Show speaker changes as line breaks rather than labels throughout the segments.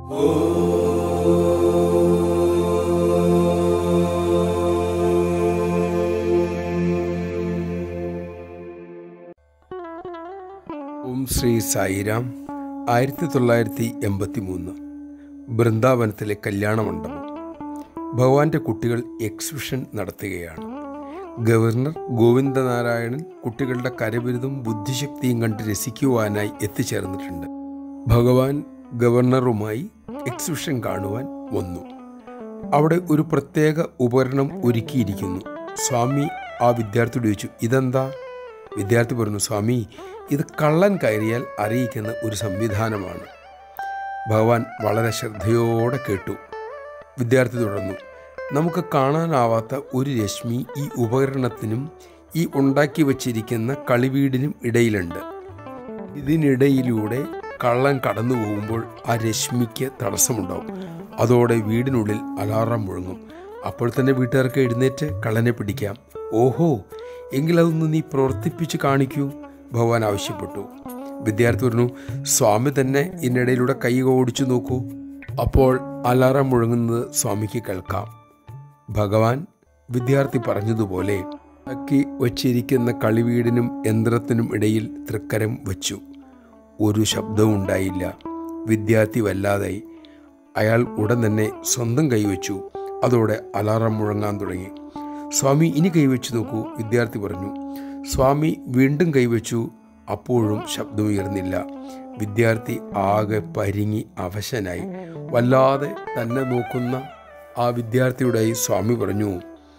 ഓം ശ്രീ സായിരാം ആയിരത്തി തൊള്ളായിരത്തി എൺപത്തി മൂന്ന് ബൃന്ദാവനത്തിലെ കല്യാണ മണ്ഡപം ഭഗവാന്റെ കുട്ടികൾ എക്സിബിഷൻ നടത്തുകയാണ് ഗവർണർ ഗോവിന്ദനാരായണൻ കുട്ടികളുടെ കരവിരുതും ബുദ്ധിശക്തിയും കണ്ട് രസിക്കുവാനായി എത്തിച്ചേർന്നിട്ടുണ്ട് ഭഗവാൻ ഗവർണറുമായി എക്സിബിഷൻ കാണുവാൻ വന്നു അവിടെ ഒരു പ്രത്യേക ഉപകരണം ഒരുക്കിയിരിക്കുന്നു സ്വാമി ആ വിദ്യാർത്ഥിയോട് ചോദിച്ചു ഇതെന്താ വിദ്യാർത്ഥി പറഞ്ഞു സ്വാമി ഇത് കള്ളൻ കയറിയാൽ അറിയിക്കുന്ന ഒരു സംവിധാനമാണ് ഭഗവാൻ വളരെ ശ്രദ്ധയോടെ കേട്ടു വിദ്യാർത്ഥി തുടർന്നു നമുക്ക് കാണാനാവാത്ത ഒരു രശ്മി ഈ ഉപകരണത്തിനും ഈ ഉണ്ടാക്കി വച്ചിരിക്കുന്ന കളിവീടിനും ഇടയിലുണ്ട് ഇതിനിടയിലൂടെ കള്ളൻ കടന്നു പോകുമ്പോൾ ആ രശ്മിക്ക് തടസ്സമുണ്ടാവും അതോടെ വീടിനുള്ളിൽ അലാറം മുഴങ്ങും അപ്പോൾ തന്നെ വീട്ടുകാർക്ക് എഴുന്നേറ്റ് കള്ളനെ പിടിക്കാം ഓഹോ എങ്കിലതൊന്ന് നീ പ്രവർത്തിപ്പിച്ച് കാണിക്കൂ ഭഗവാൻ ആവശ്യപ്പെട്ടു വിദ്യാർത്ഥി പറഞ്ഞു സ്വാമി തന്നെ ഇതിനിടയിലൂടെ കൈ ഓടിച്ചു നോക്കൂ അപ്പോൾ അലാറം മുഴങ്ങുന്നത് സ്വാമിക്ക് കേൾക്കാം ഭഗവാൻ വിദ്യാർത്ഥി പറഞ്ഞതുപോലെ ആക്കി വച്ചിരിക്കുന്ന കളിവീടിനും യന്ത്രത്തിനും ഇടയിൽ തൃക്കരം വച്ചു ഒരു ശബ്ദവും ഉണ്ടായില്ല വിദ്യാർത്ഥി വല്ലാതായി അയാൾ ഉടൻ തന്നെ സ്വന്തം കൈവച്ചു അതോടെ അലാറം മുഴങ്ങാൻ തുടങ്ങി സ്വാമി ഇനി കൈവച്ചു നോക്കൂ വിദ്യാർത്ഥി പറഞ്ഞു സ്വാമി വീണ്ടും കൈവച്ചു അപ്പോഴും ശബ്ദമുയർന്നില്ല വിദ്യാർത്ഥി ആകെ പരിങ്ങി അവശനായി വല്ലാതെ തന്നെ നോക്കുന്ന ആ വിദ്യാർത്ഥിയുടെ സ്വാമി പറഞ്ഞു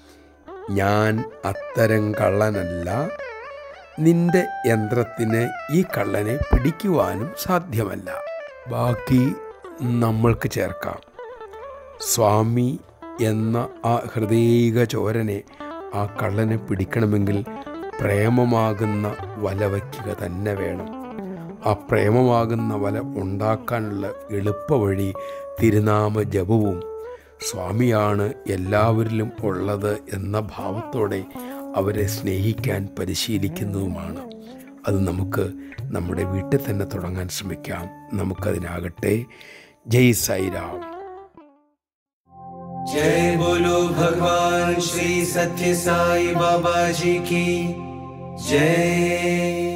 ഞാൻ അത്തരം കള്ളനല്ല നിന്റെ യന്ത്രത്തിന് ഈ കള്ളനെ പിടിക്കുവാനും സാധ്യമല്ല ബാക്കി നമ്മൾക്ക് ചേർക്കാം സ്വാമി എന്ന ആ ഹൃദയിക ചോരനെ ആ കള്ളനെ പിടിക്കണമെങ്കിൽ പ്രേമമാകുന്ന വല വയ്ക്കുക തന്നെ വേണം ആ പ്രേമമാകുന്ന വല ഉണ്ടാക്കാനുള്ള എളുപ്പവഴി തിരുനാമ ജപവും സ്വാമിയാണ് എല്ലാവരിലും ഉള്ളത് എന്ന ഭാവത്തോടെ അവരെ സ്നേഹിക്കാൻ പരിശീലിക്കുന്നതുമാണ് അത് നമുക്ക് നമ്മുടെ വീട്ടിൽ തന്നെ തുടങ്ങാൻ ശ്രമിക്കാം നമുക്കതിനാകട്ടെ ജയ് സായിരാം
जय बोलो भगवान श्री सत्य साई बाबा जी की जय